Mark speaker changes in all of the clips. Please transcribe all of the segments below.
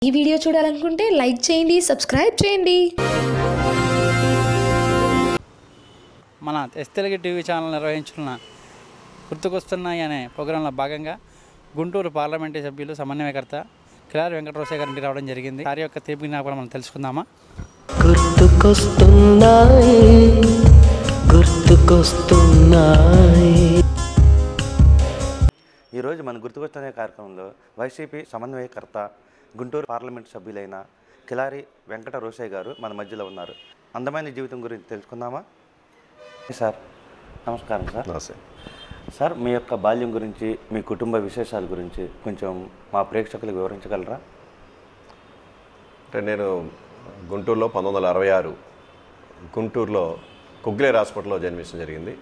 Speaker 1: ఈ వీడియో చూడాలనుకుంటే లైక్ చేయండి సబ్స్క్రైబ్ చేయండి
Speaker 2: మన ఎస్ తెలుగు టీవీ ఛానల్ నిర్వహించున్న గుర్తుకొస్తున్నాయి అనే ప్రోగ్రాంలో భాగంగా గుంటూరు పార్లమెంటు సభ్యులు సమన్వయకర్త కిలారి వెంకటరోసే గారి ఇంటికి రావడం జరిగింది వారి యొక్క తీపి జ్ఞాపకం మనం తెలుసుకుందామా
Speaker 3: గుర్తుకొస్తున్నాయి గుర్తుకొస్తున్నాయి
Speaker 4: ఈరోజు మన గుర్తుకొస్తున్న కార్యక్రమంలో వైసీపీ సమన్వయకర్త గుంటూరు పార్లమెంట్ సభ్యులైన కిలారి వెంకట రోసయ్య గారు మన మధ్యలో ఉన్నారు అందమైన జీవితం గురించి తెలుసుకుందామా సార్ నమస్కారం సార్
Speaker 5: నమస్తే
Speaker 4: సార్ మీ యొక్క బాల్యం గురించి మీ కుటుంబ విశేషాల గురించి కొంచెం మా ప్రేక్షకులకు వివరించగలరా
Speaker 5: అంటే నేను గుంటూరులో పంతొమ్మిది వందల అరవై ఆరు గుంటూరులో కుగ్లేర్ హాస్పిటల్లో జన్మించడం జరిగింది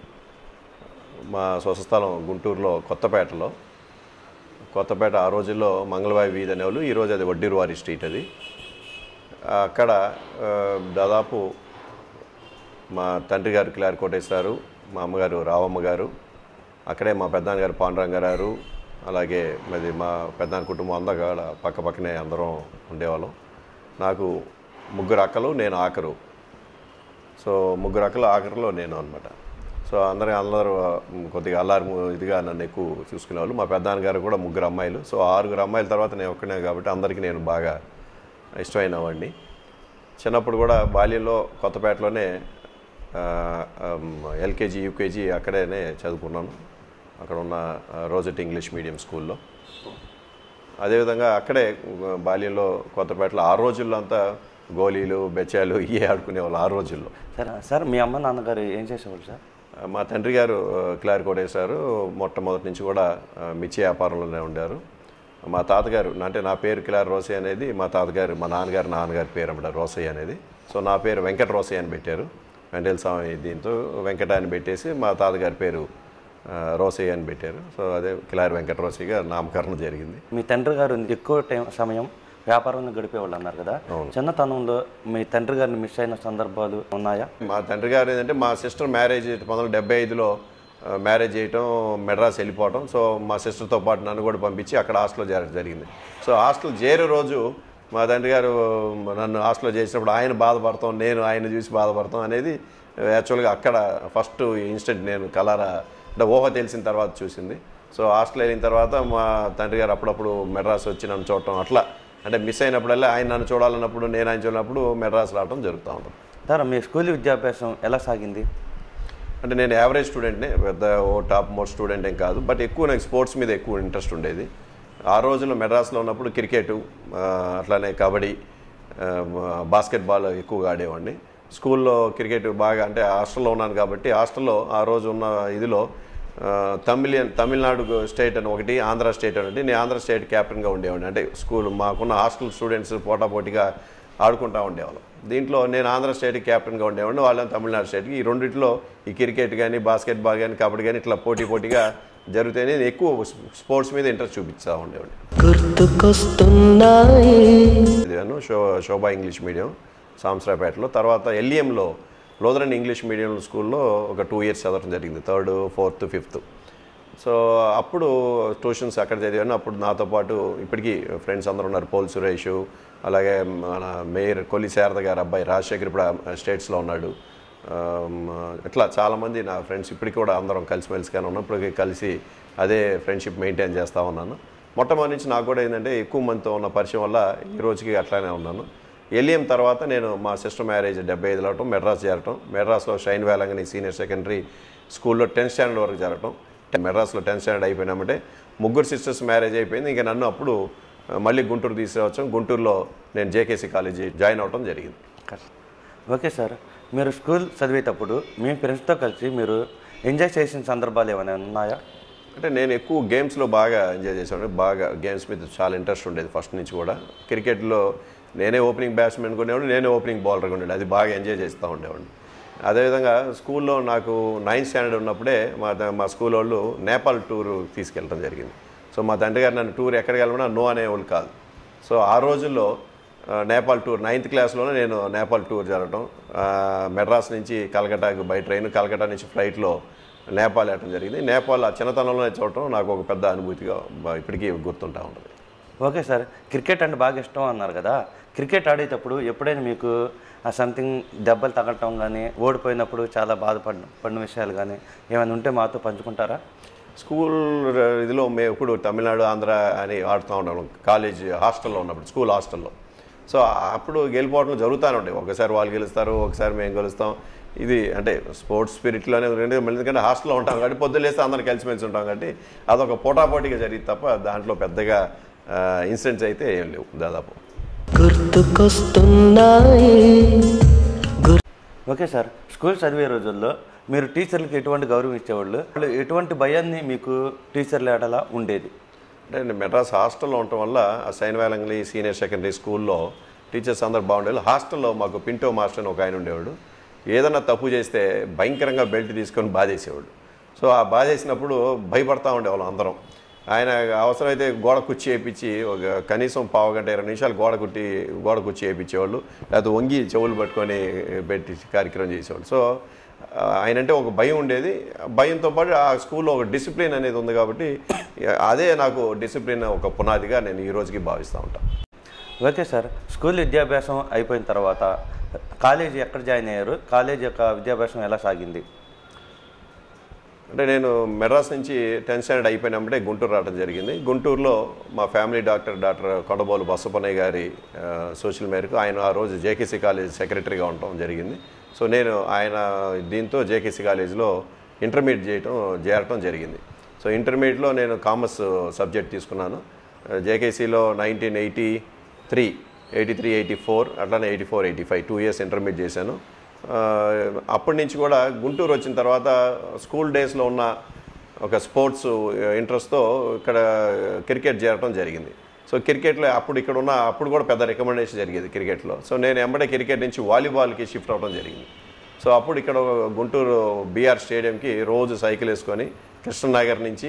Speaker 5: మా స్వస్థలం గుంటూరులో కొత్తపేటలో కొత్తపేట ఆ రోజుల్లో మంగళవాయి వీధి అనేవాళ్ళు ఈరోజు అది వడ్డీరువారి స్ట్రీట్ అది అక్కడ ఆ, దాదాపు మా తండ్రి గారు కిలారి కోటేశ్వరారు మా అమ్మగారు రావమ్మ గారు అక్కడే మా పెద్దనాన్న గారు పాండురంగ గారు అలాగే మరి మా పెద్దనాన్న కుటుంబం అంతా కూడా పక్క పక్కనే అందరం ఉండేవాళ్ళం నాకు ముగ్గురు అక్కలు నేను ఆఖరు సో ముగ్గురు అక్కలు ఆఖరిలో నేను అనమాట సో అందరూ అందరూ మ్, కొద్దిగా అల్లారు ము- ఇదిగా నన్ను ఎక్కువ చూసుకునేవాళ్ళు మా పెద్దనాన్న గారు కూడా ముగ్గురు అమ్మాయిలు సో ఆరుగురు అమ్మాయిల తర్వాత నేను ఒక్కనే కాబట్టి అందరికీ నేను బాగా ఇష్టమైన వాడిని చిన్నప్పుడు కూడా బాల్యంలో కొత్తపేటలోనే ఆ, ఆమ్, ఎల్కేజీ యూకేజీ అక్కడేనే చదువుకున్నాను అక్కడ ఉన్న ఆ, రోజెట్ ఇంగ్లీష్ మీడియం స్కూల్లో అదేవిధంగా అక్కడే ఆ, బాల్యంలో కొత్తపేటలో ఆ రోజుల్లో అంతా గోళీలు బెచ్చాలు ఇవే ఆడుకునేవాళ్ళు ఆ రోజుల్లో
Speaker 4: సార్ సార్ మీ అమ్మ నాన్నగారు ఏం చేసేవాళ్ళు సార్
Speaker 5: ఆ, మా తండ్రి గారు క్లారి కోటేశారు మొట్టమొదటి నుంచి కూడా ఆ, మిర్చి వ్యాపారంలోనే ఉండారు మా తాతగారు అంటే నా పేరు కిలారి రోసయ్య అనేది మా తాతగారు మా నాన్నగారు నాన్నగారి పేరు అన్నమాట రోసయ్య అనేది సో నా పేరు వెంకట రోసయ్య అని పెట్టారు వెంకటేల స్వామి దీంతో వెంకట అని పెట్టేసి మా తాతగారి పేరు ఆ, రోసయ్య అని పెట్టారు సో అదే కిలారి వెంకట రోసయ్యగా నామకరణం జరిగింది
Speaker 4: మీ తండ్రి గారు ఎక్కువ టైం సమయం వ్యాపారంలో గడిపేవాళ్ళు అన్నారు కదా చిన్నతనంలో మీ తండ్రి గారిని మిస్ అయిన సందర్భాలు ఉన్నాయా
Speaker 5: మా తండ్రి గారు ఏంటంటే మా సిస్టర్ మ్యారేజ్ పంతొమ్మిది వందల డెబ్బై ఐదులో ఆ, మ్యారేజ్ చేయటం మెడ్రాస్ వెళ్ళిపోవటం సో మా సిస్టర్తో పాటు నన్ను కూడా పంపించి అక్కడ హాస్టల్లో చేరడం జరిగింది సో హాస్టల్ చేరే రోజు మా తండ్రి గారు నన్ను హాస్టల్లో చేసినప్పుడు ఆయన బాధపడతాం నేను ఆయన చూసి బాధపడతాం అనేది యాక్చువల్గా అక్కడ ఫస్ట్ ఇన్స్టెంట్ నేను కలారా అంటే ఊహ తెలిసిన తర్వాత చూసింది సో హాస్టల్ వెళ్ళిన తర్వాత మా తండ్రి గారు అప్పుడప్పుడు మెడ్రాస్ వచ్చి నన్ను చూడటం అట్లా అంటే మిస్ అయినప్పుడల్లా ఆయన నన్ను చూడాలన్నప్పుడు నేను ఆయన చూడనప్పుడు మెడ్రాస్ రావడం జరుగుతూ ఉంటుంది
Speaker 4: సార్ మీ స్కూల్ విద్యాభ్యాసం ఎలా సాగింది
Speaker 5: అంటే నేను యావరేజ్ స్టూడెంట్నే పెద్ద ఓ టాప్ మోస్ట్ స్టూడెంట్ ఏం కాదు బట్ ఎక్కువ నాకు స్పోర్ట్స్ మీద ఎక్కువ ఇంట్రెస్ట్ ఉండేది ఆ రోజుల్లో మెడ్రాస్లో ఉన్నప్పుడు క్రికెట్ అట్లానే కబడ్డీ ఆ, బాస్కెట్బాల్ ఎక్కువగా ఆడేవాడిని స్కూల్లో క్రికెట్ బాగా అంటే హాస్టల్లో ఉన్నాను కాబట్టి హాస్టల్లో ఆ రోజు ఉన్న ఇదిలో ఆ, తమిళియన్ తమిళనాడు స్టేట్ అని ఒకటి ఆంధ్ర స్టేట్ అని ఒకటి నేను ఆంధ్ర స్టేట్ క్యాప్టెన్గా ఉండేవాడిని అంటే స్కూల్ మాకున్న హాస్టల్ స్టూడెంట్స్ పోటాపోటీగా ఆడుకుంటూ ఉండేవాళ్ళం దీంట్లో నేను ఆంధ్ర స్టేట్కి క్యాప్టెన్గా ఉండేవాడిని వాళ్ళని తమిళనాడు స్టేట్కి ఈ రెండిట్లో ఈ క్రికెట్ కానీ బాస్కెట్బాల్ కానీ కబడ్డీ కానీ ఇట్లా పోటీ పోటీగా జరిగితే నేను ఎక్కువ స్పోర్ట్స్ మీద ఇంట్రెస్ట్ చూపిస్తూ ఉండేవాడిని
Speaker 3: గుర్తుకొస్తున్నాయి
Speaker 5: చదివాను శో శోభా ఇంగ్లీష్ మీడియం సాంసరాపేటలో తర్వాత ఎల్ఈఎంలో లోదరన్ ఇంగ్లీష్ మీడియం స్కూల్లో ఒక టూ ఇయర్స్ చదవడం జరిగింది థర్డ్ ఫోర్త్ ఫిఫ్త్ సో అప్పుడు ట్యూషన్స్ అక్కడ చదివాను అప్పుడు నాతో పాటు ఇప్పటికీ ఫ్రెండ్స్ అందరూ ఉన్నారు పోల్ సురేష్ అలాగే మన మేయర్ కొల్లి శారద గారు అబ్బాయి రాజశేఖర్ ఇప్పుడు స్టేట్స్లో ఉన్నాడు ఆమ్, ఇట్లా చాలామంది నా ఫ్రెండ్స్ ఇప్పటికి కూడా అందరం కలిసిమెలిసిగానే ఉన్నాం ఇప్పటికీ కలిసి అదే ఫ్రెండ్షిప్ మెయింటైన్ చేస్తూ ఉన్నాను మొట్టమొదటి నుంచి నాకు కూడా ఏంటంటే ఎక్కువ మందితో ఉన్న పరిచయం వల్ల ఈ రోజుకి అట్లానే ఉన్నాను ఎల్ఈఎం తర్వాత నేను మా సిస్టర్ మ్యారేజ్ డెబ్బై ఐదులో అవటం మెడ్రాస్ చేరటం మెడ్రాస్లో షైన్ వేలంగని సీనియర్ సెకండరీ స్కూల్లో టెన్త్ స్టాండర్డ్ వరకు జరగటం మెడ్రాస్లో టెన్త్ స్టాండర్డ్ అయిపోయినామంటే ముగ్గురు సిస్టర్స్ మ్యారేజ్ అయిపోయింది ఇంకా నన్ను అప్పుడు ఆ, మళ్ళీ గుంటూరు తీసుకురావచ్చం గుంటూరులో నేను జేకేసీ కాలేజీ జాయిన్ అవటం జరిగింది
Speaker 4: ఓకే సార్ మీరు స్కూల్ చదివేటప్పుడు మీ ఫ్రెండ్స్తో కలిసి మీరు ఎంజాయ్ చేసిన సందర్భాలు ఏమైనా ఉన్నాయా
Speaker 5: అంటే నేను ఎక్కువ గేమ్స్లో బాగా ఎంజాయ్ చేశాను బాగా గేమ్స్ మీద చాలా ఇంట్రెస్ట్ ఉండేది ఫస్ట్ నుంచి కూడా క్రికెట్లో నేనే ఓపెనింగ్ బ్యాట్స్మెన్ కొనేవాడు నేనే ఓపెనింగ్ బౌలర్ ఉండేది అది బాగా ఎంజాయ్ చేస్తూ ఉండేవాడిని అదేవిధంగా స్కూల్లో నాకు నైన్త్ స్టాండర్డ్ ఉన్నప్పుడే మా ద- మా స్కూల్ వాళ్ళు నేపాల్ టూర్ తీసుకెళ్ళడం జరిగింది సో మా తండ్రి గారు నన్ను టూర్ ఎక్కడికి వెళ్ళమన్నా నో అనేవాళ్ళు కాదు సో ఆ రోజుల్లో ఆ, నేపాల్ టూర్ నైన్త్ క్లాస్లోనే నేను నేపాల్ టూర్ జరగటం ఆ, మెడ్రాస్ నుంచి కలకటాకు బై ట్రైన్ కలకటా నుంచి ఫ్లైట్లో నేపాల్ వెళ్ళటం జరిగింది నేపాల్ ఆ చిన్నతనంలోనే చూడటం నాకు ఒక పెద్ద అనుభూతిగా బా- ఇప్పటికీ గుర్తుంటా ఉంటుంది
Speaker 4: ఓకే సార్ క్రికెట్ అంటే బాగా ఇష్టం అన్నారు కదా క్రికెట్ ఆడేటప్పుడు ఎప్పుడైనా మీకు సంథింగ్ దెబ్బలు తగలటం కానీ ఓడిపోయినప్పుడు చాలా బాధపడ పడిన విషయాలు కానీ ఏమైనా ఉంటే మాతో పంచుకుంటారా
Speaker 5: స్కూల్ ఇదిలో మేము ఇప్పుడు తమిళనాడు ఆంధ్ర అని ఆడుతూ ఉంటాం కాలేజ్ హాస్టల్లో ఉన్నప్పుడు స్కూల్ హాస్టల్లో సో అప్పుడు గెలిపోవడం జరుగుతూనే ఉంటాయి ఒకసారి వాళ్ళు గెలుస్తారు ఒకసారి మేము గెలుస్తాం ఇది అంటే స్పోర్ట్స్ స్పిరిట్లోనే రెండు ఎందుకంటే హాస్టల్లో ఉంటాం కాబట్టి పొద్దున్న లేస్తే అందరం కలిసిమెలిసి ఉంటాం కాబట్టి అదొక పోటాపోటీగా జరిగింది తప్ప దాంట్లో పెద్దగా ఇన్సిడెంట్స్ అయితే ఏం లేవు దాదాపు
Speaker 3: గుర్తుకొస్తున్నాయి
Speaker 4: ఓకే సార్ స్కూల్ చదివే రోజుల్లో మీరు టీచర్లకు ఎటువంటి గౌరవం ఇచ్చేవాళ్ళు వాళ్ళు ఎటువంటి భయాన్ని మీకు టీచర్ల ఏడలా ఉండేది
Speaker 5: అంటే నేను మెడ్రాస్ హాస్టల్లో ఉండటం వల్ల ఆ సైన్ వేలంగ్లీ సీనియర్ సెకండరీ స్కూల్లో టీచర్స్ అందరు బాగుండేవాళ్ళు హాస్టల్లో మాకు పింటో మాస్టర్ అని ఒక ఆయన ఉండేవాడు ఏదన్నా తప్పు చేస్తే భయంకరంగా బెల్ట్ తీసుకొని బాధేసేవాడు సో ఆ బాధేసినప్పుడు భయపడతా ఉండేవాళ్ళం అందరం ఆయన అవసరమైతే గోడ కుర్చీ వేయించి ఒక కనీసం పావు గంట ఇరవై నిమిషాలు గోడ కుట్టి గోడ కుర్చీ వేయించేవాళ్ళు లేకపోతే వంగి చెవులు పట్టుకొని పెట్టి కార్యక్రమం చేసేవాళ్ళు సో ఆయన అంటే ఒక భయం ఉండేది భయంతో పాటు ఆ స్కూల్లో ఒక డిసిప్లిన్ అనేది ఉంది కాబట్టి అదే నాకు డిసిప్లిన్ ఒక పునాదిగా నేను ఈ రోజుకి భావిస్తూ ఉంటాను
Speaker 4: ఓకే సార్ స్కూల్ విద్యాభ్యాసం అయిపోయిన తర్వాత కాలేజీ ఎక్కడ జాయిన్ అయ్యారు కాలేజీ యొక్క విద్యాభ్యాసం ఎలా సాగింది
Speaker 5: అంటే నేను మెడ్రాస్ నుంచి టెన్త్ స్టాండర్డ్ అయిపోయినప్పుడే గుంటూరు రావడం జరిగింది గుంటూరులో మా family doctor doctor Kondabolu Basapanayya గారి ఆ, సూచనల మేరకు ఆయన ఆ రోజు జేకేసీ కాలేజ్ సెక్రటరీగా ఉండటం జరిగింది సో నేను ఆయన దీంతో జేకేసీ కాలేజీలో ఇంటర్మీడియట్ చేయటం చేరటం జరిగింది సో ఇంటర్మీడియట్లో నేను కామర్స్ సబ్జెక్ట్ తీసుకున్నాను జేకేసీలో nineteen eighty three eighty three eighty four అట్లానే eighty four eighty five two years intermediate చేశాను ఆ, అప్పటి నుంచి కూడా గుంటూరు వచ్చిన తర్వాత స్కూల్ డేస్లో ఉన్న ఒక స్పోర్ట్స్ ఇంట్రెస్ట్తో ఇక్కడ క్రికెట్ చేరటం జరిగింది సో క్రికెట్లో అప్పుడు ఇక్కడ ఉన్న అప్పుడు కూడా పెద్ద రికమెండేషన్ జరిగేది క్రికెట్లో సో నేను ఎంబడే క్రికెట్ నుంచి వాలీబాల్కి షిఫ్ట్ అవ్వడం జరిగింది సో అప్పుడు ఇక్కడ గుంటూరు బీఆర్ స్టేడియంకి రోజు సైకిల్ వేసుకొని కృష్ణనగర్ నుంచి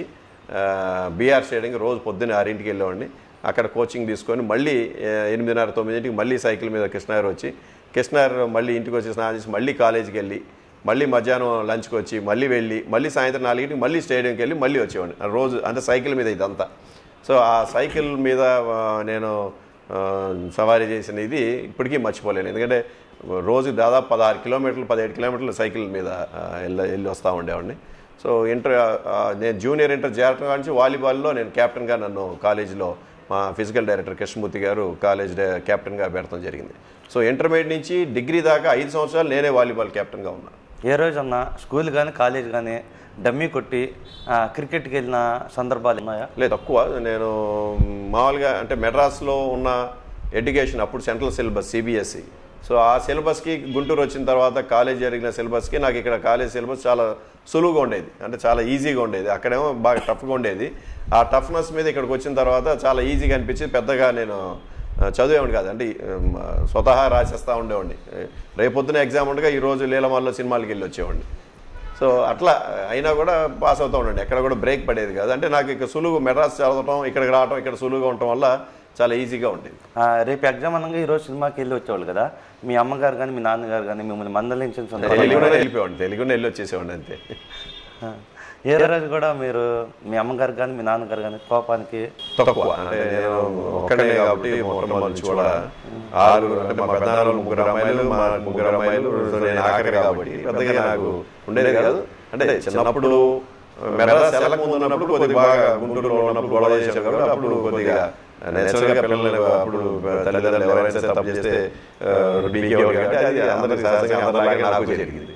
Speaker 5: బీఆర్ స్టేడియంకి రోజు పొద్దున్నే ఆరింటికి వెళ్ళేవాడిని అక్కడ కోచింగ్ తీసుకొని మళ్ళీ ఆ, ఎనిమిదిన్నర తొమ్మిదింటికి మళ్ళీ సైకిల్ మీద కృష్ణనగర్ వచ్చి కృష్ణనగర్ మళ్ళీ ఇంటికి వచ్చి స్నానం చేసి మళ్ళీ కాలేజీకి వెళ్ళి మళ్ళీ మధ్యాహ్నం లంచ్కి వచ్చి మళ్ళీ వెళ్ళి మళ్ళీ సాయంత్రం నాలుగింటికి మళ్ళీ స్టేడియంకి వెళ్ళి మళ్ళీ వచ్చేవాడిని ఆ రోజు అంటే సైకిల్ మీద ఇదంతా సో ఆ సైకిల్ మీద ఆ, నేను ఆ, సవారీ చేసిన ఇది ఇప్పటికీ మర్చిపోలేను ఎందుకంటే రోజు దాదాపు పదహారు కిలోమీటర్లు పదిహేడు కిలోమీటర్లు సైకిల్ మీద ఆ, వెళ్ళి వెళ్ళి వస్తూ ఉండేవాడిని సో ఇంటర్ ఆ, నేను జూనియర్ ఇంటర్ చేరటం నుంచి వాలీబాల్లో నేను కెప్టెన్గా నన్ను కాలేజీలో మా ఫిజికల్ డైరెక్టర్ కృష్ణమూర్తి గారు కాలేజ్ డే- కెప్టెన్గా పెడతాం జరిగింది సో ఇంటర్మీడియట్ నుంచి డిగ్రీ దాకా ఐదు సంవత్సరాలు నేనే వాలీబాల్ కెప్టెన్గా ఉన్నాను
Speaker 4: ఏ రోజన్నా స్కూల్ కానీ కాలేజ్ కానీ డమ్మీ కొట్టి ఆ, క్రికెట్కి వెళ్ళిన సందర్భాలు ఉన్నాయా
Speaker 5: లేదు తక్కువ నేను మామూలుగా అంటే మెడ్రాస్లో ఉన్న ఎడ్యుకేషన్ అప్పుడు సెంట్రల్ సిలబస్ సిబిఎస్ఈ సో ఆ సిలబస్కి గుంటూరు వచ్చిన తర్వాత కాలేజ్ జరిగిన సిలబస్కి నాకు ఇక్కడ కాలేజ్ సిలబస్ చాలా సులువుగా ఉండేది అంటే చాలా ఈజీగా ఉండేది అక్కడేమో బాగా టఫ్గా ఉండేది ఆ టఫ్నెస్ మీద ఇక్కడికి వచ్చిన తర్వాత చాలా ఈజీగా అనిపించి పెద్దగా నేను ఆ, చదివేవాడిని కాదు అంటే ఉమ్, స్వతహా రాసేస్తూ ఉండేవాడిని రేపొద్దున ఎగ్జామ్ ఉండగా ఈరోజు లీలమాల్లో సినిమాలకి వెళ్ళి వచ్చేవాడిని సో అట్లా అయినా కూడా పాస్ అవుతూ ఉండండి ఎక్కడ కూడా బ్రేక్ పడేది కాదు అంటే నాకు ఇక సులువు మెడ్రాస్ చదవటం ఇక్కడికి రావటం ఇక్కడ సులువుగా ఉండటం వల్ల చాలా ఈజీగా ఉండేది
Speaker 4: ఆ, రేపు ఎగ్జామ్ అనగా ఈరోజు సినిమాకి వెళ్ళి వచ్చేవాళ్ళు కదా మీ అమ్మగారు కానీ మీ నాన్నగారు కానీ మిమ్మల్ని మందలించిన సందర్భాలు
Speaker 5: తెలుగునే వెళ్ళిపోయాడు తెలుగునే వెళ్ళి వచ్చేసేవాడిని అంతే
Speaker 4: ఆ, ఏ రోజు కూడా మీరు మీ అమ్మగారు కానీ మీ నాన్నగారు కానీ కోపానికి
Speaker 5: తక్కువ అంటే నేను ఒక్కడే కాబట్టి మొట్టమొదటి నుంచి కూడా ఆరుగురు అంటే మా పెద్దనాన్న ముగ్గురు అమ్మాయిలు మా ముగ్గురు అమ్మాయిలు సో నేను ఆఖరి కాబట్టి పెద్దగా నాకు ఉండేది కాదు అంటే చిన్నప్పుడు మెడ్రాస్ వెళ్ళక ముందు ఉన్నప్పుడు కొద్దిగా బాగా గుంటూరులో ఉన్నప్పుడు గొడవ చేసాం కాబట్టి అప్పుడు కొద్దిగా నేచురల్గా పిల్లలు అప్పుడు తల్లిదండ్రులు ఎవరైనా సరే తప్పు చేస్తే ఆ, బీకేవాడు కాబట్టి అది అందరికీ సహజంగా అందరిలాగే నాకు జరిగింది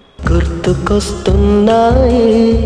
Speaker 3: గుర్తుకొస్తున్నాయి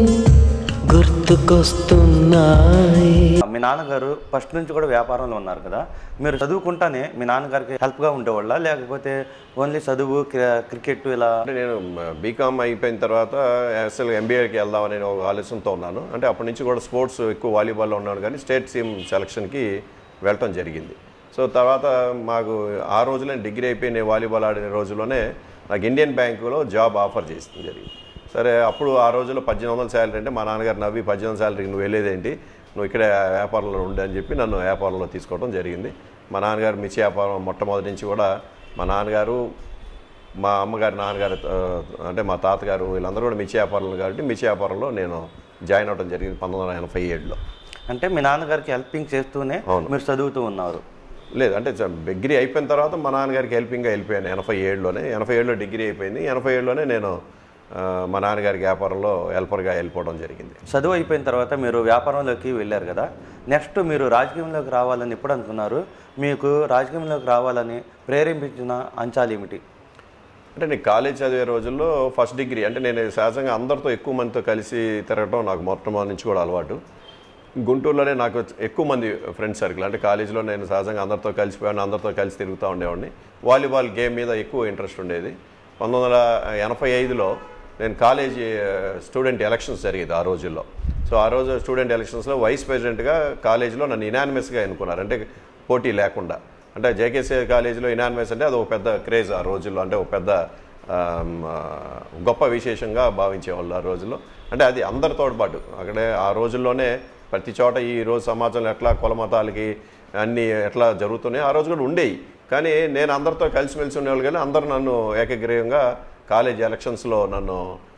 Speaker 3: గుర్తుకొస్తున్నాయి
Speaker 4: మీ నాన్నగారు ఫస్ట్ నుంచి కూడా వ్యాపారంలో ఉన్నారు కదా మీరు చదువుకుంటానే మీ నాన్నగారికి హెల్ప్గా ఉండేవాళ్ళ లేకపోతే ఓన్లీ చదువు క్రి- క్రికెట్ ఇలా
Speaker 5: అంటే నేను బీకామ్ అయిపోయిన తర్వాత అసలు ఎంబీఏకి వెళ్దామని ఒక ఆలోచనతో ఉన్నాను అంటే అప్పటి నుంచి కూడా స్పోర్ట్స్ ఎక్కువ వాలీబాల్లో ఉన్నాను కానీ స్టేట్ టీమ్ సెలక్షన్కి వెళ్ళటం జరిగింది సో తర్వాత మాకు ఆ రోజులే డిగ్రీ అయిపోయి నేను వాలీబాల్ ఆడిన రోజుల్లోనే నాకు ఇండియన్ బ్యాంకులో జాబ్ ఆఫర్ చేసింది జరిగింది సరే అప్పుడు ఆ రోజుల్లో పద్దెనిమిది వందల శాలరీ అంటే మా నాన్నగారు నవ్వి పద్దెనిమిది వందల శాలరీకి నువ్వు వెళ్ళేదేంటి నువ్వు ఇక్కడే వ్యాపారంలో ఉండే అని చెప్పి నన్ను వ్యాపారంలో తీసుకోవడం జరిగింది మా నాన్నగారు మిర్చి వ్యాపారం మొట్టమొదటి నుంచి కూడా మా నాన్నగారు మా అమ్మగారి నాన్నగారు ఆ, అంటే మా తాతగారు వీళ్ళందరూ కూడా మిర్చి వ్యాపారంలో కాబట్టి మిర్చి వ్యాపారంలో నేను జాయిన్ అవ్వడం జరిగింది పంతొమ్మిది వందల ఎనభై ఏడులో
Speaker 4: అంటే మీ నాన్నగారికి హెల్పింగ్ చేస్తూనే
Speaker 5: అవును.
Speaker 4: మీరు చదువుతూ ఉన్నారు
Speaker 5: లేదు అంటే చ- డిగ్రీ అయిపోయిన తర్వాత మా నాన్నగారికి హెల్పింగ్గా వెళ్ళిపోయాను ఎనభై ఏడులోనే ఎనభై ఏడులో డిగ్రీ అయిపోయింది ఎనభై ఏడులోనే నేను ఆ, మా నాన్నగారికి వ్యాపారంలో హెల్పర్గా వెళ్ళిపోవడం జరిగింది
Speaker 4: చదువు అయిపోయిన తర్వాత మీరు వ్యాపారంలోకి వెళ్ళారు కదా నెక్స్ట్ మీరు రాజకీయంలోకి రావాలని ఎప్పుడు అనుకున్నారు మీకు రాజకీయంలోకి రావాలని ప్రేరేపించిన అంశాలు ఏమిటి
Speaker 5: అంటే నేను కాలేజ్ చదివే రోజుల్లో ఫస్ట్ డిగ్రీ అంటే నేను సహజంగా అందరితో ఎక్కువ మందితో కలిసి తిరగడం నాకు మొట్టమొదటి నుంచి కూడా అలవాటు గుంటూరులోనే నాకు ఎక్కువ మంది ఫ్రెండ్ సర్కిల్ అంటే కాలేజీలో నేను సహజంగా అందరితో కలిసిపోయాను అందరితో కలిసి తిరుగుతూ ఉండేవాడిని వాలీబాల్ గేమ్ మీద ఎక్కువ ఇంట్రెస్ట్ ఉండేది పంతొమ్మిది వందల ఎనభై ఐదులో నేను కాలేజీ స్టూడెంట్ ఎలక్షన్స్ జరిగేది ఆ రోజుల్లో సో ఆ రోజు స్టూడెంట్ ఎలక్షన్స్లో వైస్ ప్రెసిడెంట్గా కాలేజీలో నన్ను ఇనానిమస్గా ఎన్నుకున్నారు అంటే పోటీ లేకుండా అంటే జేకేసీ కాలేజీలో ఇనానిమస్ అంటే అది ఒక పెద్ద క్రేజ్ ఆ రోజుల్లో అంటే ఒక పెద్ద ఆమ్, ఆ, గొప్ప విశేషంగా భావించేవాళ్ళు ఆ రోజుల్లో అంటే అది అందరి తోడ్పాటు అక్కడే ఆ రోజుల్లోనే ప్రతి చోట ఈ రోజు సమాజంలో ఎట్లా కులమతాలకి అన్నీ ఎట్లా జరుగుతున్నాయి ఆ రోజు కూడా ఉండేవి కానీ నేను అందరితో కలిసిమెలిసి ఉండేవాళ్ళు కానీ అందరూ నన్ను ఏకగ్రీవంగా కాలేజ్ ఎలక్షన్స్లో నన్ను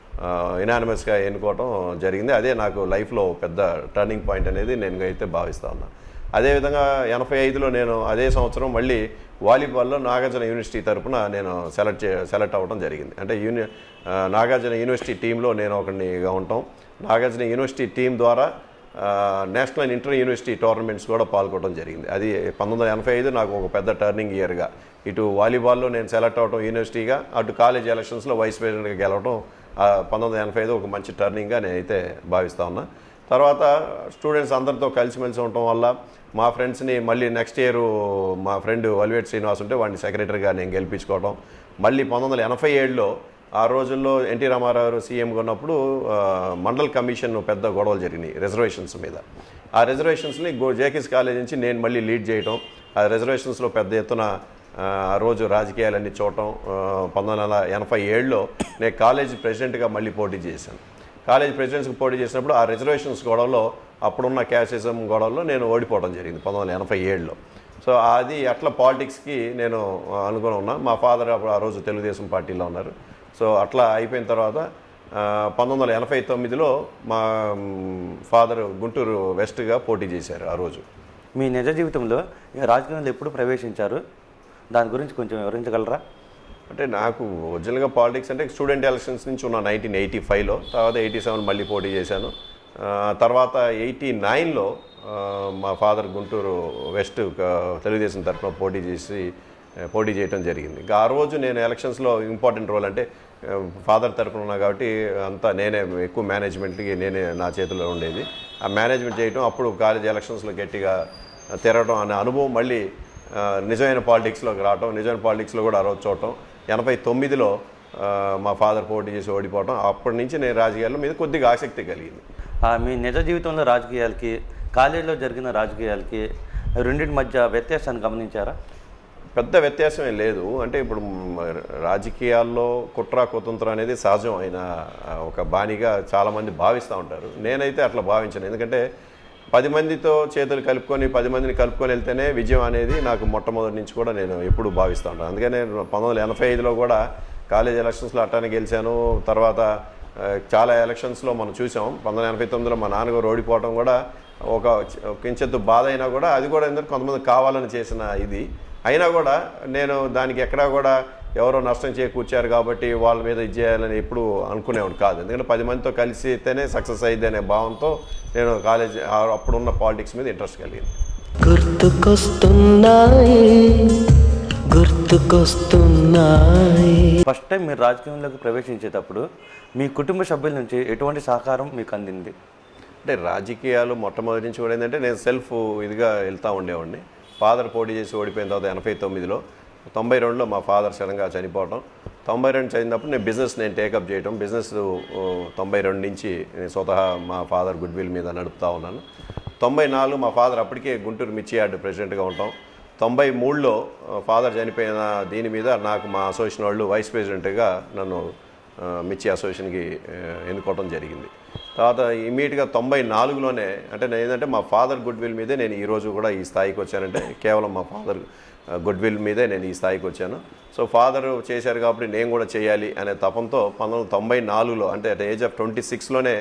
Speaker 5: ఇనానిమస్గా ఎన్నుకోవడం జరిగింది అదే నాకు లైఫ్లో పెద్ద టర్నింగ్ పాయింట్ అనేది నేను అయితే భావిస్తా ఉన్నా అదేవిధంగా ఎనభై ఐదులో నేను అదే సంవత్సరం మళ్ళీ వాలీబాల్లో నాగార్జున యూనివర్సిటీ తరపున నేను సెలెక్ట్ చే సెలెక్ట్ అవ్వడం జరిగింది అంటే యూని ఆ, నాగార్జున యూనివర్సిటీ టీంలో నేను ఒకరినిగా ఉంటాం నాగార్జున యూనివర్సిటీ టీం ద్వారా ఆ, national and inter university tournaments కూడా పాల్గొనడం జరిగింది అది పంతొమ్మిది వందల ఎనభై ఐదు నాకు ఒక పెద్ద టర్నింగ్ ఇయర్గా ఇటు వాలీబాల్లో నేను సెలెక్ట్ అవ్వడం యూనివర్సిటీగా అటు కాలేజ్ ఎలక్షన్స్లో వైస్ ప్రెసిడెంట్గా గెలవడం ఆ, పంతొమ్మిది వందల ఎనభై ఐదు ఒక మంచి టర్నింగ్గా నేనైతే భావిస్తా ఉన్నా తర్వాత స్టూడెంట్స్ అందరితో కలిసిమెలిసి ఉండటం వల్ల మా ఫ్రెండ్స్ని మళ్ళీ నెక్స్ట్ ఇయర్ మా ఫ్రెండ్ వలివేట్ శ్రీనివాస్ ఉంటే వాడిని సెక్రటరీగా నేను గెలిపించుకోవడం మళ్ళీ పంతొమ్మిది వందల ఎనభై ఏడులో ఆ రోజుల్లో ఎన్టీ రామారావు గారు సీఎంగా ఉన్నప్పుడు ఆ, మండల్ కమిషన్ పెద్ద గొడవలు జరిగినాయి రిజర్వేషన్స్ మీద ఆ రిజర్వేషన్స్ని గో జేకేస్ కాలేజ్ నుంచి నేను మళ్ళీ లీడ్ చేయటం ఆ రిజర్వేషన్స్లో పెద్ద ఎత్తున ఆ, ఆ రోజు రాజకీయాలన్నీ చూడటం ఆ, పంతొమ్మిది వందల ఎనభై ఏడులో నేను కాలేజ్ ప్రెసిడెంట్గా మళ్ళీ పోటీ చేశాను కాలేజ్ ప్రెసిడెంట్స్కి పోటీ చేసినప్పుడు ఆ రిజర్వేషన్స్ గొడవలో అప్పుడున్న క్యాసిజం గొడవలో నేను ఓడిపోవడం జరిగింది పంతొమ్మిది వందల ఎనభై ఏడులో సో అది అట్లా పాలిటిక్స్కి నేను ఆ, అనుకుని ఉన్నా మా ఫాదర్ అప్పుడు ఆ రోజు తెలుగుదేశం పార్టీలో ఉన్నారు సో అట్లా అయిపోయిన తర్వాత ఆ, పంతొమ్మిది వందల ఎనభై తొమ్మిదిలో మా ఫాదర్ గుంటూరు వెస్ట్గా పోటీ చేశారు ఆ రోజు
Speaker 4: మీ నిజ జీవితంలో ఈ రాజకీయంలో ఎప్పుడు ప్రవేశించారు దాని గురించి కొంచెం వివరించగలరా
Speaker 5: అంటే నాకు ఒరిజినల్గా పాలిటిక్స్ అంటే స్టూడెంట్ ఎలక్షన్స్ నుంచి ఉన్న నైన్టీన్ ఎయిటీ ఫైవ్లో తర్వాత ఎయిటీ సెవెన్ మళ్ళీ పోటీ చేశాను ఆ, తర్వాత ఎయిటీ నైన్లో మా ఫాదర్ గుంటూరు వెస్ట్ ఆ, తెలుగుదేశం తరఫున పోటీ చేసి ఆ, పోటీ చేయడం జరిగింది ఇంకా ఆ రోజు నేను ఎలక్షన్స్లో ఇంపార్టెంట్ రోల్ అంటే ఫాదర్ తరఫున ఉన్నా కాబట్టి అంతా నేనే ఎక్కువ మేనేజ్మెంట్కి నేనే నా చేతిలో ఉండేది ఆ మేనేజ్మెంట్ చేయటం అప్పుడు కాలేజ్ ఎలక్షన్స్లో గట్టిగా తిరగడం అనే అనుభవం మళ్ళీ ఆ, నిజమైన పాలిటిక్స్లోకి రావటం నిజమైన పాలిటిక్స్లో కూడా ఆ రోజు చూడటం ఎనభై తొమ్మిదిలో ఆ, మా ఫాదర్ పోటీ చేసి ఓడిపోవటం అప్పటి నుంచి నేను రాజకీయాల మీద కొద్దిగా ఆసక్తి కలిగింది
Speaker 4: ఆ, మీ నిజ జీవితంలో రాజకీయాలకి కాలేజీలో జరిగిన రాజకీయాలకి రెండింటి మధ్య వ్యత్యాసాన్ని గమనించారా
Speaker 5: పెద్ద వ్యత్యాసం ఏం లేదు అంటే ఇప్పుడు మ్, రాజకీయాల్లో కుట్ర కుతంత్రం అనేది సహజం అయిన ఆ, ఒక బాణిగా చాలామంది భావిస్తూ ఉంటారు నేనైతే అట్లా భావించను ఎందుకంటే పది మందితో చేతులు కలుపుకొని పది మందిని కలుపుకొని వెళ్తేనే విజయం అనేది నాకు మొట్టమొదటి నుంచి కూడా నేను ఎప్పుడు భావిస్తూ ఉంటాను అందుకనే పంతొమ్మిది వందల ఎనభై ఐదులో కూడా కాలేజ్ ఎలక్షన్స్లో అట్టానే గెలిచాను తర్వాత ఆ, చాలా ఎలక్షన్స్లో మనం చూసాం పంతొమ్మిది వందల ఎనభై తొమ్మిదిలో మా నాన్నగారు ఓడిపోవడం కూడా ఒక ఒక కించెత్తు బాధ అయినా కూడా అది కూడా ఎందుకు కొంతమంది కావాలని చేసిన ఇది అయినా కూడా నేను దానికి ఎక్కడా కూడా ఎవరో నష్టం చేకూర్చారు కాబట్టి వాళ్ళ మీద ఇది చేయాలని ఎప్పుడు అనుకునేవాడు కాదు ఎందుకంటే పది మందితో కలిసి అయితేనే సక్సెస్ అయ్యింది అనే భావంతో నేను కాలేజ్ ఆ- అప్పుడున్న పాలిటిక్స్ మీద ఇంట్రెస్ట్ కలిగింది
Speaker 3: గుర్తుకొస్తున్నాయి గుర్తుకొస్తున్నాయి
Speaker 4: ఫస్ట్ టైం మీరు రాజకీయంలోకి ప్రవేశించేటప్పుడు మీ కుటుంబ సభ్యుల నుంచి ఎటువంటి సహకారం మీకు అందింది
Speaker 5: అంటే రాజకీయాలు మొట్టమొదటి నుంచి కూడా ఏంటంటే నేను సెల్ఫ్ ఇదిగా వెళ్తూ ఉండేవాడిని ఫాదర్ పోటీ చేసి ఓడిపోయిన తర్వాత ఎనభై తొమ్మిదిలో తొంభై రెండులో మా ఫాదర్ సడన్గా చనిపోవడం తొంభై రెండు చదివినప్పుడు నేను బిజినెస్ నేను టేకప్ చేయడం బిజినెస్ తొంభై రెండు నుంచి నేను స్వతహా మా ఫాదర్ గుడ్ విల్ మీద నడుపుతా ఉన్నాను తొంభై నాలుగు మా ఫాదర్ అప్పటికే గుంటూరు మిర్చి యార్డ్ ప్రెసిడెంట్గా ఉంటాం తొంభై మూడులో ఫాదర్ చనిపోయిన దీని మీద నాకు మా అసోసియేషన్ వాళ్ళు వైస్ ప్రెసిడెంట్గా నన్ను ఆ, మిర్చి అసోసియేషన్కి ఆ, ఎన్నుకోవడం జరిగింది తర్వాత ఇమీడియట్గా తొంభై నాలుగులోనే అంటే నేను ఏంటంటే మా ఫాదర్ గుడ్ విల్ మీదే నేను ఈ రోజు కూడా ఈ స్థాయికి వచ్చానంటే కేవలం మా ఫాదర్ గుడ్ విల్ మీదే నేను ఈ స్థాయికి వచ్చాను సో ఫాదర్ చేశారు కాబట్టి నేను కూడా చేయాలి అనే తపంతో పంతొమ్మిది వందల తొంభై నాలుగులో అంటే అట్ ఏజ్ ఆఫ్ ట్వంటీ సిక్స్లోనే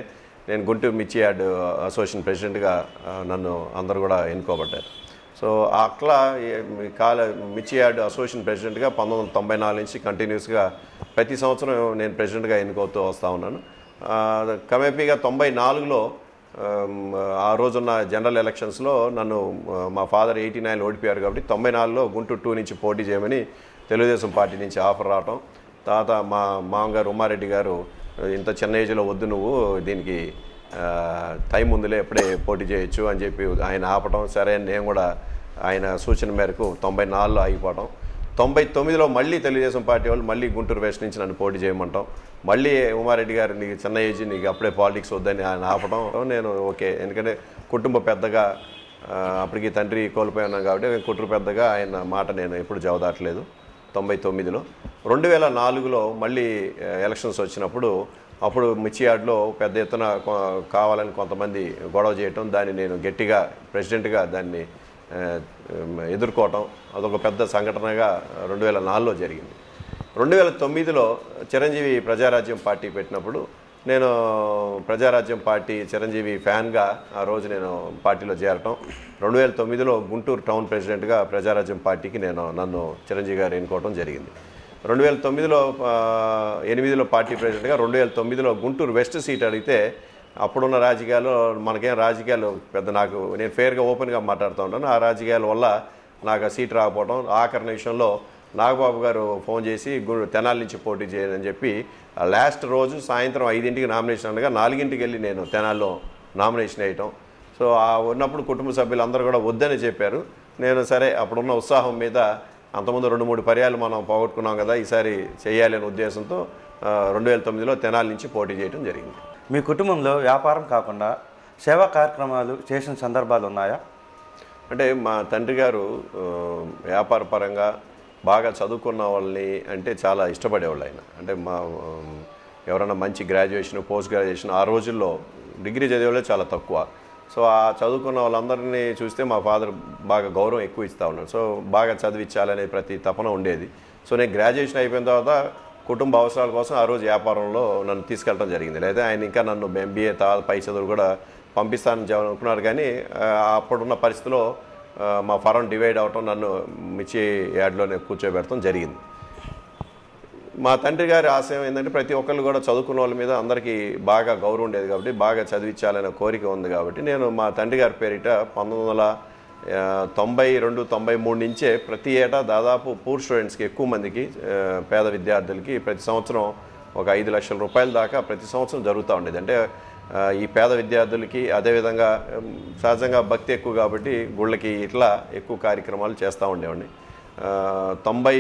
Speaker 5: నేను గుంటూరు మిర్చి యార్డ్ అసోసియేషన్ ప్రెసిడెంట్గా ఆ, నన్ను అందరూ కూడా ఎన్నుకోబడ్డారు సో అట్లా ఏ- మీ కాల మిర్చి యార్డ్ అసోసియేషన్ ప్రెసిడెంట్గా పంతొమ్మిది వందల తొంభై నాలుగు నుంచి కంటిన్యూస్గా ప్రతి సంవత్సరం నేను ప్రెసిడెంట్గా ఎన్నుకోతూ వస్తూ ఉన్నాను ఆ, క్రమేపీగా తొంభై నాలుగులో ఆమ్, ఆ రోజున్న జనరల్ ఎలక్షన్స్లో నన్ను ఆ, మా ఫాదర్ ఎయిటీ నైన్ ఓడిపోయారు కాబట్టి తొంభై నాలుగులో గుంటూరు టూ నుంచి పోటీ చేయమని తెలుగుదేశం పార్టీ నుంచి ఆఫర్ రావటం తర్వాత మా మామగారు ఉమారెడ్డి గారు ఇంత చిన్న ఏజ్లో వద్దు నువ్వు దీనికి ఆ, టైం ఉందిలే ఎప్పుడే పోటీ చేయొచ్చు అని చెప్పి ఆయన ఆపటం సరే అని నేను కూడా ఆయన సూచన మేరకు తొంభై నాలుగులో ఆగిపోవటం తొంభై తొమ్మిదిలో మళ్ళీ తెలుగుదేశం పార్టీ వాళ్ళు మళ్ళీ గుంటూరు వెస్ట్ నుంచి నన్ను పోటీ చేయమంటాం మళ్ళీ ఉమారెడ్డి గారు నీకు చిన్న ఏజ్ నీకు అప్పుడే పాలిటిక్స్ వద్దని ఆయన ఆపడం నేను ఓకే ఎందుకంటే కుటుంబ పెద్దగా ఆ, అప్పటికి తండ్రి కోల్పోయి ఉన్నాను కాబట్టి కుటుంబ పెద్దగా ఆయన మాట నేను ఎప్పుడు జవదాటలేదు తొంభై తొమ్మిదిలో రెండు వేల నాలుగులో మళ్ళీ ఆ, ఎలక్షన్స్ వచ్చినప్పుడు అప్పుడు మిర్చియాడ్లో పెద్ద ఎత్తున కొ- కావాలని కొంతమంది గొడవ చేయటం దాన్ని నేను గట్టిగా ప్రెసిడెంట్గా దాన్ని ఆ, ఎదుర్కోవటం అదొక పెద్ద సంఘటనగా రెండు వేల నాలుగులో జరిగింది రెండు వేల తొమ్మిదిలో చిరంజీవి ప్రజారాజ్యం పార్టీ పెట్టినప్పుడు నేను ప్రజారాజ్యం పార్టీ చిరంజీవి ఫ్యాన్గా ఆ రోజు నేను పార్టీలో చేరటం రెండు వేల తొమ్మిదిలో గుంటూరు టౌన్ ప్రెసిడెంట్గా ప్రజారాజ్యం పార్టీకి నేను నన్ను చిరంజీవి గారు ఎన్నుకోవడం జరిగింది రెండు వేల తొమ్మిదిలో ఆ, ఎనిమిదిలో పార్టీ ప్రెసిడెంట్గా రెండు వేల తొమ్మిదిలో గుంటూరు వెస్ట్ సీట్ అడిగితే అప్పుడున్న రాజకీయాలు మనకేం రాజకీయాలు పెద్ద నాకు నేను ఫేర్గా ఓపెన్గా మాట్లాడుతూ ఉంటాను ఆ రాజకీయాల వల్ల నాకు ఆ సీట్ రాకపోవడం ఆఖరి నిమిషంలో నాగబాబు గారు ఫోన్ చేసి గు- తెనాలి నుంచి పోటీ చేయని చెప్పి ఆ లాస్ట్ రోజు సాయంత్రం ఐదింటికి నామినేషన్ అనగా నాలుగింటికి వెళ్ళి నేను తెనాల్లో నామినేషన్ వేయటం సో ఆ ఉన్నప్పుడు కుటుంబ సభ్యులందరూ కూడా వద్దని చెప్పారు నేను సరే అప్పుడున్న ఉత్సాహం మీద అంతకుముందు రెండు మూడు పర్యాలు మనం పోగొట్టుకున్నాం కదా ఈసారి చేయాలి అనే ఉద్దేశంతో రెండు వేల తొమ్మిదిలో తెనాలి నుంచి పోటీ చేయడం జరిగింది
Speaker 4: మీ కుటుంబంలో వ్యాపారం కాకుండా సేవా కార్యక్రమాలు చేసిన సందర్భాలు ఉన్నాయా
Speaker 5: అంటే మా తండ్రి గారు ఆ, వ్యాపార పరంగా బాగా చదువుకున్న వాళ్ళని అంటే చాలా ఇష్టపడేవాళ్ళు ఆయన అంటే మా ఆ, ఎవరైనా మంచి గ్రాడ్యుయేషన్ పోస్ట్ గ్రాడ్యుయేషన్ ఆ రోజుల్లో డిగ్రీ చదివేవాళ్ళే చాలా తక్కువ సో ఆ చదువుకున్న వాళ్ళందరినీ చూస్తే మా ఫాదర్ బాగా గౌరవం ఎక్కువ ఇస్తూ ఉన్నాడు సో బాగా చదివించాలనే ప్రతి తపన ఉండేది సో నేను గ్రాడ్యుయేషన్ అయిపోయిన తర్వాత కుటుంబ అవసరాల కోసం ఆ రోజు వ్యాపారంలో నన్ను తీసుకెళ్ళడం జరిగింది లేదా ఆయన ఇంకా నన్ను ఎంబీఏ తర్వాత పై చదువులు కూడా పంపిస్తానని చెప్ప- అనుకున్నారు కానీ ఆ, అప్పుడున్న పరిస్థితిలో ఆ, మా ఫారం డివైడ్ అవటం నన్ను మిర్చి యార్డ్లోనే కూర్చోబెడతాం జరిగింది మా తండ్రి గారి ఆశయం ఏంటంటే ప్రతి ఒక్కళ్ళు కూడా చదువుకున్న వాళ్ళ మీద అందరికీ బాగా గౌరవం ఉండేది కాబట్టి బాగా చదివించాలనే కోరిక ఉంది కాబట్టి నేను మా తండ్రి గారి పేరిట పంతొమ్మిది వందల ఆ, తొంభై రెండు తొంభై మూడు నుంచే ప్రతి ఏటా దాదాపు పూర్ స్టూడెంట్స్కి ఎక్కువ మందికి ఆ, పేద విద్యార్థులకి ప్రతి సంవత్సరం ఒక ఐదు లక్షల రూపాయల దాకా ప్రతి సంవత్సరం జరుగుతూ ఉండేది అంటే ఆ, ఈ పేద విద్యార్థులకి అదేవిధంగా ఉమ్, సహజంగా భక్తి ఎక్కువ కాబట్టి గుళ్ళకి ఇట్లా ఎక్కువ కార్యక్రమాలు చేస్తూ ఉండేవాడిని ఆ, తొంభై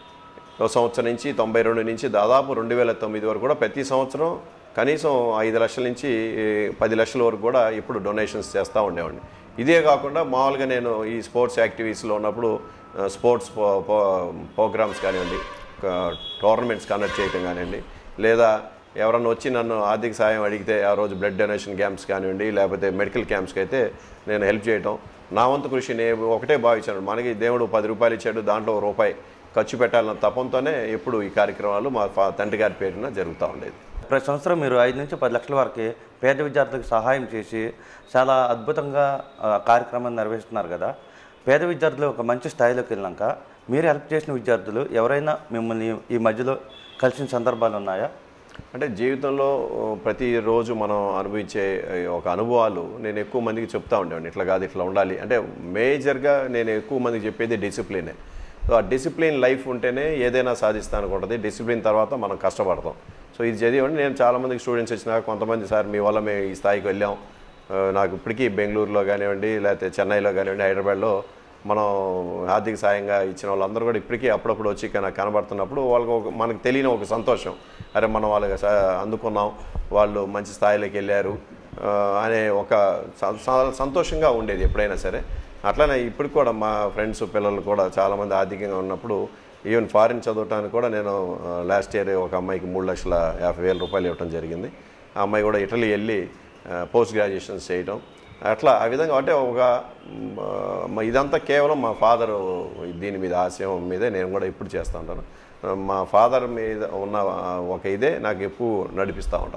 Speaker 5: ఓ సంవత్సరం నుంచి తొంభై రెండు నుంచి దాదాపు రెండు వేల తొమ్మిది వరకు కూడా ప్రతి సంవత్సరం కనీసం ఐదు లక్షల నుంచి ఏ, పది లక్షల వరకు కూడా ఇప్పుడు డొనేషన్స్ చేస్తూ ఉండేవాడిని ఇదే కాకుండా మామూలుగా నేను ఈ స్పోర్ట్స్ యాక్టివిటీస్లో ఉన్నప్పుడు ఆ, స్పోర్ట్స్ పో ప్రోగ్రామ్స్ కానివ్వండి టోర్నమెంట్స్ కండక్ట్ చేయటం కానివ్వండి లేదా ఎవరన్నా వచ్చి నన్ను ఆర్థిక సాయం అడిగితే ఆ రోజు బ్లడ్ డొనేషన్ క్యాంప్స్ కానివ్వండి లేకపోతే మెడికల్ క్యాంప్స్కి అయితే నేను హెల్ప్ చేయటం నా వంతు కృషి నేను ఒకటే భావించాను మనకి దేవుడు పది రూపాయలు ఇచ్చాడు దాంట్లో ఒక రూపాయి ఖర్చు పెట్టాలన్న తపంతోనే ఎప్పుడు ఈ కార్యక్రమాలు మా ఫా- తండ్రి గారి పేరున జరుగుతూ ఉండేది
Speaker 4: ప్రతి సంవత్సరం మీరు ఐదు నుంచి పది లక్షల వరకు పేద విద్యార్థులకు సహాయం చేసి చాలా అద్భుతంగా ఆ, కార్యక్రమాన్ని నిర్వహిస్తున్నారు కదా పేద విద్యార్థులు ఒక మంచి స్థాయిలోకి వెళ్ళాక మీరు హెల్ప్ చేసిన విద్యార్థులు ఎవరైనా మిమ్మల్ని ఈ మధ్యలో కలిసిన సందర్భాలు ఉన్నాయా
Speaker 5: అంటే జీవితంలో ఆ, ప్రతిరోజు మనం అనుభవించే ఆ, ఒక అనుభవాలు నేను ఎక్కువ మందికి చెప్తా ఉండేవాడిని ఇట్లా కాదు ఇట్లా ఉండాలి అంటే మేజర్గా నేను ఎక్కువ మందికి చెప్పేది డిసిప్లినే సో ఆ డిసిప్లిన్ లైఫ్ ఉంటేనే ఏదైనా సాధిస్తానికి ఉంటుంది డిసిప్లిన్ తర్వాత మనం కష్టపడతాం సో ఇది చదివండి నేను చాలామందికి స్టూడెంట్స్ వచ్చినాక కొంతమంది సార్ మీ వల్ల మేము ఈ స్థాయికి వెళ్ళాం ఆ, నాకు ఇప్పటికీ బెంగళూరులో కానివ్వండి లేకపోతే చెన్నైలో కానివ్వండి హైదరాబాద్లో మనం ఆర్థిక సాయంగా ఇచ్చిన వాళ్ళందరూ కూడా ఇప్పటికీ అప్పుడప్పుడు వచ్చి నాకు కనబడుతున్నప్పుడు వాళ్ళకి ఒక మనకు తెలియని ఒక సంతోషం అరే మనం వాళ్ళకి స- అందుకున్నాం వాళ్ళు మంచి స్థాయిలోకి వెళ్ళారు ఆ, అనే ఒక స- స- సంతోషంగా ఉండేది ఎప్పుడైనా సరే అట్లనే ఇప్పటికి కూడా మా ఫ్రెండ్స్ పిల్లలు కూడా చాలామంది ఆర్థికంగా ఉన్నప్పుడు ఈవెన్ ఫారిన్ చదవటానికి కూడా నేను లాస్ట్ ఇయర్ ఒక అమ్మాయికి మూడు లక్షల యాభై వేల రూపాయలు ఇవ్వడం జరిగింది ఆ అమ్మాయి కూడా ఇటలీ వెళ్ళి పోస్ట్ గ్రాడ్యుయేషన్స్ చేయటం అట్లా ఆ విధంగా అంటే ఒక మ్, ఆ, ఇదంతా కేవలం మా ఫాదర్ దీని మీద ఆశయం మీదే నేను కూడా ఇప్పుడు చేస్తూ ఉంటాను ఆ, మా ఫాదర్ మీద ఉన్న ఆ, ఒక ఇదే నాకు ఎక్కువ నడిపిస్తూ ఉంటుంది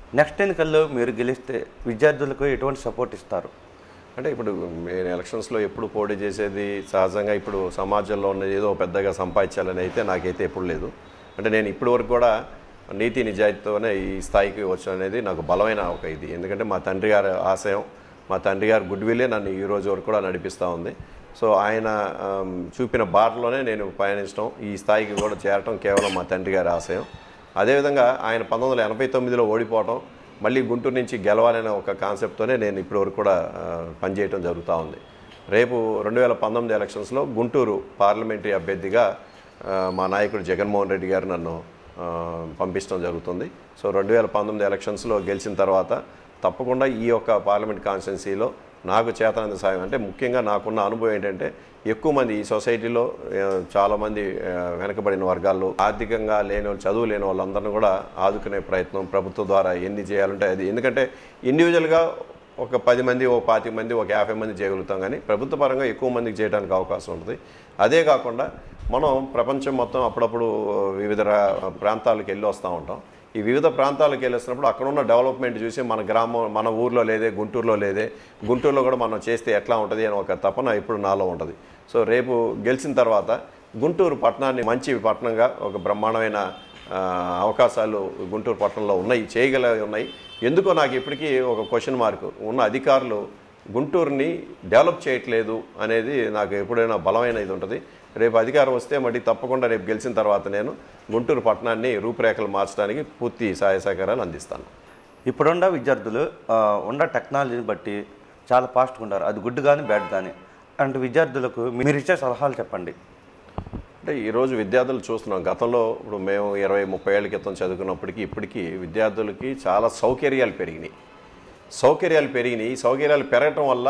Speaker 4: నెక్స్ట్ ఎన్నికల్లో మీరు గెలిస్తే విద్యార్థులకు ఎటువంటి సపోర్ట్ ఇస్తారు
Speaker 5: అంటే ఇప్పుడు నేను ఎలక్షన్స్లో ఎప్పుడు పోటీ చేసేది సహజంగా ఇప్పుడు సమాజంలో ఉన్నది ఏదో పెద్దగా సంపాదించాలని అయితే నాకైతే ఎప్పుడు లేదు అంటే నేను ఇప్పటి వరకు కూడా నీతి నిజాయితీతోనే ఈ స్థాయికి వచ్చాను అనేది నాకు బలమైన ఒక ఇది ఎందుకంటే మా తండ్రి గారి ఆశయం మా తండ్రి గారి గుడ్ విల్లే నన్ను ఈ రోజు వరకు కూడా నడిపిస్తూ ఉంది సో ఆయన ఆమ్, చూపిన బాటలోనే నేను పయనించడం ఈ స్థాయికి కూడా చేరటం కేవలం మా తండ్రి గారి ఆశయం అదేవిధంగా ఆయన పంతొమ్మిది వందల ఎనభై తొమ్మిదిలో ఓడిపోవటం మళ్ళీ గుంటూరు నుంచి గెలవాలనే ఒక కాన్సెప్ట్తోనే నేను ఇప్పటివరకు కూడా ఆ, పనిచేయటం జరుగుతూ ఉంది రేపు రెండు వేల పంతొమ్మిది ఎలక్షన్స్లో గుంటూరు పార్లమెంటరీ అభ్యర్థిగా ఆ, మా నాయకుడు జగన్మోహన్ రెడ్డి గారు నన్ను ఆ, పంపించడం జరుగుతుంది సో రెండు వేల పంతొమ్మిది ఎలక్షన్స్లో గెలిచిన తర్వాత తప్పకుండా ఈ యొక్క పార్లమెంట్ కాన్స్టిట్యున్సీలో నాకు చేతనంత సాయం అంటే ముఖ్యంగా నాకున్న అనుభవం ఏంటంటే ఎక్కువ మంది ఈ సొసైటీలో ఆ, చాలామంది ఆ, వెనకబడిన వర్గాల్లో ఆర్థికంగా లేని వాళ్ళు చదువు లేని వాళ్ళందరినీ కూడా ఆదుకునే ప్రయత్నం ప్రభుత్వం ద్వారా ఎన్ని చేయాలంటే అది ఎందుకంటే ఇండివిజువల్గా ఒక పది మంది ఒక పాతిక మంది ఒక యాభై మంది చేయగలుగుతాం కానీ ప్రభుత్వ పరంగా ఎక్కువ మందికి చేయడానికి అవకాశం ఉంటుంది అదే కాకుండా మనం ప్రపంచం మొత్తం అప్పుడప్పుడు వివిధ రా- ప్రాంతాలకు వెళ్ళి వస్తూ ఉంటాం ఈ వివిధ ప్రాంతాలకు వెళ్ళొస్తున్నప్పుడు అక్కడ ఉన్న డెవలప్మెంట్ చూసి మన గ్రామం మన ఊర్లో లేదే గుంటూరులో లేదే గుంటూరులో కూడా మనం చేస్తే ఎట్లా ఉంటుంది అని ఒక తపన ఇప్పుడు నాలో ఉంటుంది సో రేపు గెలిచిన తర్వాత గుంటూరు పట్టణాన్ని మంచి పట్టణంగా ఒక బ్రహ్మాండమైన ఆ, అవకాశాలు గుంటూరు పట్టణంలో ఉన్నాయి చేయగల ఉన్నాయి ఎందుకో నాకు ఇప్పటికీ ఒక క్వశ్చన్ మార్క్ ఉన్న అధికారులు గుంటూరుని డెవలప్ చేయట్లేదు అనేది నాకు ఎప్పుడైనా బలమైన ఇది ఉంటుంది రేపు అధికారం వస్తే మళ్ళీ తప్పకుండా రేపు గెలిచిన తర్వాత నేను గుంటూరు పట్టణాన్ని రూపురేఖలు మార్చడానికి పూర్తి సహాయ సహకారాలు అందిస్తాను
Speaker 4: ఇప్పుడున్న విద్యార్థులు ఆ, ఉన్న టెక్నాలజీని బట్టి చాలా ఫాస్ట్గా ఉంటారు అది గుడ్ కానీ బ్యాడ్ కానీ అంటే విద్యార్థులకు మీరు ఇచ్చే సలహాలు చెప్పండి
Speaker 5: అంటే ఈరోజు విద్యార్థులు చూస్తున్నాం గతంలో ఇప్పుడు మేము ఇరవై ముప్పై ఏళ్ళ క్రితం చదువుకున్నప్పటికీ ఇప్పటికీ విద్యార్థులకి చాలా సౌకర్యాలు పెరిగినాయి సౌకర్యాలు పెరిగినాయి ఈ సౌకర్యాలు పెరగటం వల్ల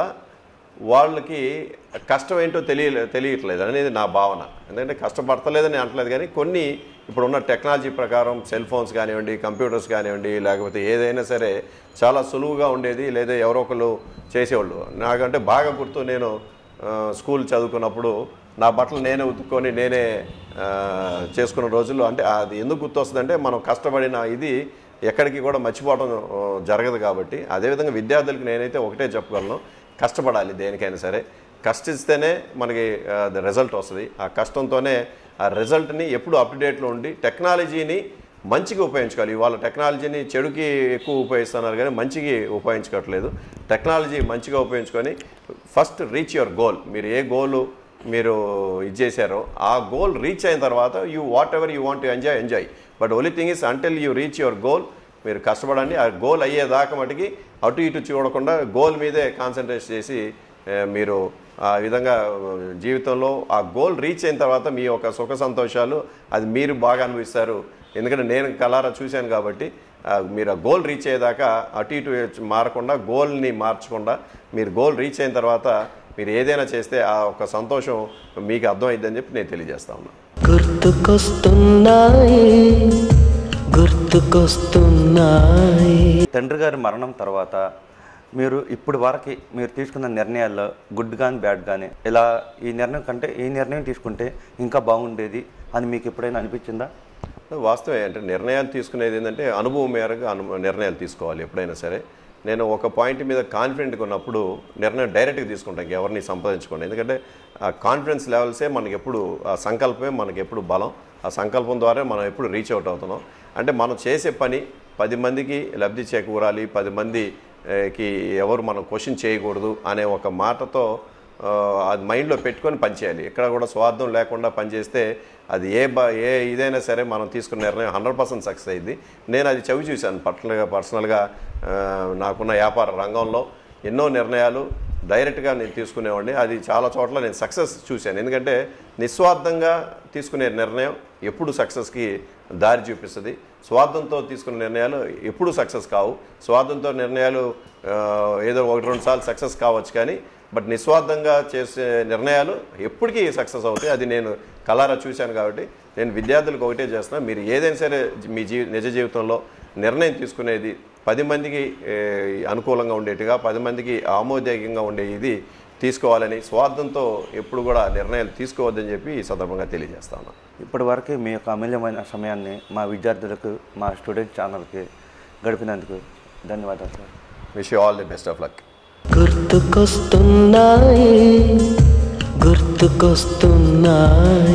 Speaker 5: వాళ్ళకి కష్టం ఏంటో తెలియ తెలియట్లేదు అనేది నా భావన ఎందుకంటే కష్టపడతలేదని అంటలేదు కానీ కొన్ని ఇప్పుడున్న టెక్నాలజీ ప్రకారం సెల్ ఫోన్స్ కానివ్వండి కంప్యూటర్స్ కానివ్వండి లేకపోతే ఏదైనా సరే చాలా సులువుగా ఉండేది లేదా ఎవరో ఒకళ్ళు చేసేవాళ్ళు నాకంటే బాగా గుర్తు నేను ఆ, స్కూల్ చదువుకున్నప్పుడు నా బట్టలు నేనే ఉతుక్కొని నేనే ఆ, చేసుకున్న రోజుల్లో అంటే అది ఎందుకు గుర్తొస్తుందంటే మనం కష్టపడిన ఇది ఎక్కడికి కూడా మర్చిపోవడం ఆ, జరగదు కాబట్టి అదేవిధంగా విద్యార్థులకు నేనైతే ఒకటే చెప్పగలను కష్టపడాలి దేనికైనా సరే కష్టిస్తేనే మనకి రిజల్ట్ వస్తుంది ఆ కష్టంతోనే ఆ రిజల్ట్ని ఎప్పుడు అప్డేట్లో ఉండి టెక్నాలజీని మంచిగా ఉపయోగించుకోవాలి ఇవాళ టెక్నాలజీని చెడుకి ఎక్కువ ఉపయోగిస్తున్నారు కానీ మంచికి ఉపయోగించుకోవట్లేదు టెక్నాలజీ మంచిగా ఉపయోగించుకొని ఫస్ట్ రీచ్ యువర్ గోల్ మీరు ఏ గోలు మీరు ఇది చేశారో ఆ గోల్ రీచ్ అయిన తర్వాత you what ever you want enjoy enjoy but only thing is until you reach your goal మీరు కష్టపడండి ఆ గోల్ అయ్యేదాకా మటుకి అటు ఇటు చూడకుండా గోల్ మీదే కాన్సన్ట్రేట్ చేసి ఏ, మీరు ఆ విధంగా ఆ, జీవితంలో ఆ గోల్ రీచ్ అయిన తర్వాత మీ యొక్క సుఖ సంతోషాలు అది మీరు బాగా అనుభవిస్తారు ఎందుకంటే నేను కలారా చూశాను కాబట్టి ఆ, మీరు ఆ గోల్ రీచ్ అయ్యేదాకా అటు ఇటు మారకుండా గోల్ని మార్చకుండా మీరు గోల్ రీచ్ అయిన తర్వాత మీరు ఏదైనా చేస్తే ఆ ఒక సంతోషం మీకు అర్థమైందని చెప్పి నేను తెలియజేస్తా ఉన్నాను
Speaker 3: గుర్తుకొస్తున్నాయి గుర్తుకొస్తున్నాయి
Speaker 4: తండ్రి గారి మరణం తర్వాత మీరు ఇప్పుడు వరకు మీరు తీసుకున్న నిర్ణయాల్లో గుడ్ కానీ బ్యాడ్ కానీ ఇలా ఈ నిర్ణయం కంటే ఈ నిర్ణయం తీసుకుంటే ఇంకా బాగుండేది అని మీకు ఎప్పుడైనా అనిపించిందా
Speaker 5: వాస్తవే అంటే నిర్ణయాలు తీసుకునేది ఏంటంటే అనుభవం మేరకు అను నిర్ణయాలు తీసుకోవాలి ఎప్పుడైనా సరే నేను ఒక పాయింట్ మీద కాన్ఫిడెంట్గా ఉన్నప్పుడు నిర్ణయం డైరెక్ట్గా తీసుకుంటాను ఎవరిని సంపాదించుకోండి ఎందుకంటే ఆ కాన్ఫిడెన్స్ లెవెల్సే మనకి ఎప్పుడు ఆ సంకల్పమే మనకి ఎప్పుడు బలం ఆ సంకల్పం ద్వారా మనం ఎప్పుడు రీచ్ అవుట్ అవుతున్నాం అంటే మనం చేసే పని పది మందికి లబ్ధి చేకూరాలి పది మందికి ఎవరు మనం క్వశ్చన్ చేయకూడదు అనే ఒక మాటతో ఆ, అది మైండ్లో పెట్టుకొని పనిచేయాలి ఎక్కడ కూడా స్వార్థం లేకుండా పనిచేస్తే అది ఏ బ ఏ ఇదైనా సరే మనం తీసుకున్న నిర్ణయం హండ్రెడ్ పర్సెంట్ సక్సెస్ అయింది నేను అది చవి చూశాను పర్సనల్గా పర్సనల్గా ఆ, నాకున్న వ్యాపార రంగంలో ఎన్నో నిర్ణయాలు డైరెక్ట్గా నేను తీసుకునేవాడిని అది చాలా చోట్ల నేను సక్సెస్ చూశాను ఎందుకంటే నిస్వార్థంగా తీసుకునే నిర్ణయం ఎప్పుడు సక్సెస్కి దారి చూపిస్తుంది స్వార్థంతో తీసుకునే నిర్ణయాలు ఎప్పుడు సక్సెస్ కావు స్వార్థంతో నిర్ణయాలు ఆ, ఏదో ఒకటి రెండు సార్లు సక్సెస్ కావచ్చు కానీ బట్ నిస్వార్థంగా చేసే నిర్ణయాలు ఎప్పటికీ సక్సెస్ అవుతాయి అది నేను కలారా చూశాను కాబట్టి నేను విద్యార్థులకు ఒకటే చేస్తున్నా మీరు ఏదైనా సరే మీ జీ నిజ జీవితంలో నిర్ణయం తీసుకునేది పది మందికి ఏ, అనుకూలంగా ఉండేట్టుగా పది మందికి ఆమోదయోగ్యంగా ఉండే ఇది తీసుకోవాలని స్వార్థంతో ఎప్పుడు కూడా నిర్ణయాలు తీసుకోవద్దని చెప్పి ఈ సందర్భంగా తెలియజేస్తాను
Speaker 4: ఇప్పటి వరకు మీ యొక్క అమూల్యమైన సమయాన్ని మా విద్యార్థులకు మా స్టూడెంట్ ఛానల్కి గడిపినందుకు ధన్యవాదాలు sir
Speaker 5: wish you all the best of luck
Speaker 3: గుర్తుకొస్తున్నాయి గుర్తుకొస్తున్నాయి